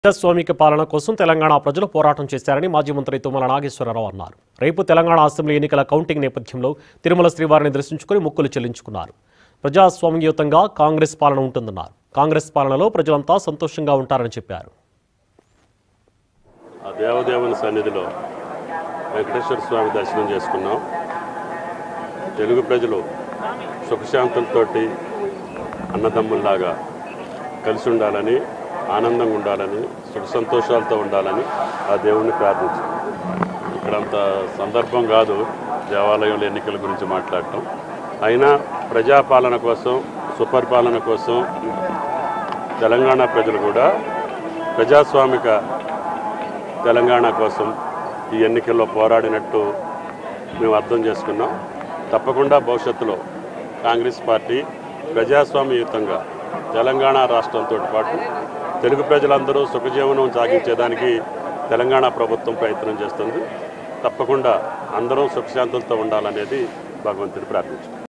ప్రజాస్వామిక పాలన కోసం తెలంగాణ ప్రజలు పోరాటం చేశారని మాజీ మంత్రి తుమ్మల నాగేశ్వరరావు అన్నారు రేపు తెలంగాణ అసెంబ్లీ ఎన్నికల కౌంటింగ్ నేపథ్యంలో తిరుమల శ్రీవారిని దర్శించుకుని మొక్కులు చెల్లించుకున్నారు ప్రజాస్వామ్యయుతంగా కాంగ్రెస్ పాలన ఉంటుందన్నారు కాంగ్రెస్ పాలనలో ప్రజలంతా సంతోషంగా ఉంటారని చెప్పారు ఆ దేవదేవుని సన్నిధిలో వెంకటేశ్వర స్వామి దర్శనం చేసుకున్నాం తెలుగు ప్రజలు సుఖశాంతులతో అన్నదమ్ముల్లాగా కలిసి ఉండాలని ఆనందంగా ఉండాలని సుఖ సంతోషాలతో ఉండాలని ఆ దేవుణ్ణి ప్రార్థించాం ఇక్కడంత సందర్భం కాదు దేవాలయంలో ఎన్నికల గురించి మాట్లాడటం అయినా ప్రజాపాలన కోసం సుపరిపాలన కోసం తెలంగాణ ప్రజలు కూడా ప్రజాస్వామిక తెలంగాణ కోసం ఈ ఎన్నికల్లో పోరాడినట్టు మేము అర్థం చేసుకున్నాం తప్పకుండా భవిష్యత్తులో కాంగ్రెస్ పార్టీ ప్రజాస్వామ్యయుతంగా తెలంగాణ రాష్ట్రంతో పాటు తెలుగు ప్రజలందరూ సుఖజీవనం సాగించేదానికి తెలంగాణ ప్రభుత్వం ప్రయత్నం చేస్తుంది తప్పకుండా అందరం సుఖశాంతులతో ఉండాలనేది భగవంతుని ప్రార్థించాం